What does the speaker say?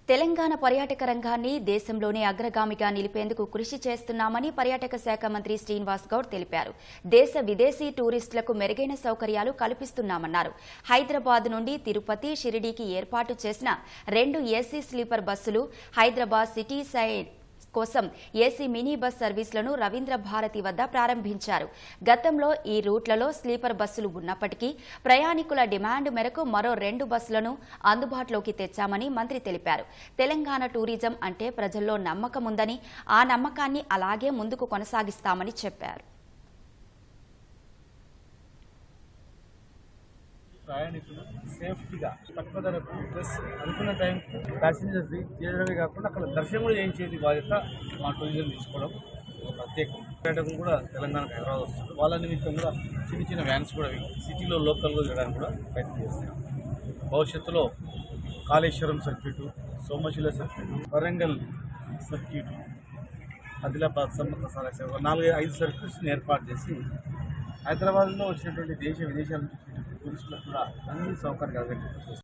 తెలంగాణ పర్యాటక రంగాన్ని దేశంలోనే అగ్రగామిగా నిలిపేందుకు కృషి చేస్తున్నామని పర్యాటక శాఖ మంత్రి శ్రీనివాస్ గౌడ్ తెలిపారు దేశ విదేశీ టూరిస్టులకు మెరుగైన సౌకర్యాలు కల్పిస్తున్నామన్నారు హైదరాబాద్ నుండి తిరుపతి షిరిడీకి ఏర్పాటు చేసిన రెండు ఏసీ స్లీపర్ బస్సులు హైదరాబాద్ సిటీ సైడ్ కోసం ఏసీ మినీ బస్ సర్వీసులను రవీంద్ర భారతి వద్ద ప్రారంభించారు గతంలో ఈ రూట్లలో స్లీపర్ బస్సులు ఉన్నప్పటికీ ప్రయాణికుల డిమాండ్ మేరకు మరో రెండు బస్సులను అందుబాటులోకి తెచ్చామని మంత్రి తెలిపారు తెలంగాణ టూరిజం అంటే ప్రజల్లో నమ్మకం ఉందని ఆ నమ్మకాన్ని అలాగే ముందుకు కొనసాగిస్తామని చెప్పారు ప్రయాణికులు సేఫ్టీగా తక్కువ ధరకు ప్లస్ అనుకున్న టైం ప్యాసింజర్స్ చేయడమే కాకుండా అక్కడ దర్శనం కూడా చేయించేది బాధ్యత మా టూరిజం తీసుకోవడం ఒక ప్రత్యేకం పర్యాటకం కూడా తెలంగాణకు హైదరాబాద్ వస్తుంది వాళ్ళ నిమిత్తం కూడా చిన్న చిన్న వ్యాన్స్ కూడా సిటీలో లోకల్గా చేయడానికి కూడా ప్రయత్నం చేస్తున్నాం భవిష్యత్తులో Kaleshwaram circuit Somasila circuit Warangal circuit Adilabad Sammakka Sarakka ఒక నాలుగు ఐదు సర్క్యూట్స్ని ఏర్పాటు చేసి హైదరాబాద్లో వచ్చినటువంటి దేశ విదేశాల నుంచి వచ్చినటువంటి టూరిస్టులకు కూడా అన్ని సౌకర్యాలు కల్పించేస్తాం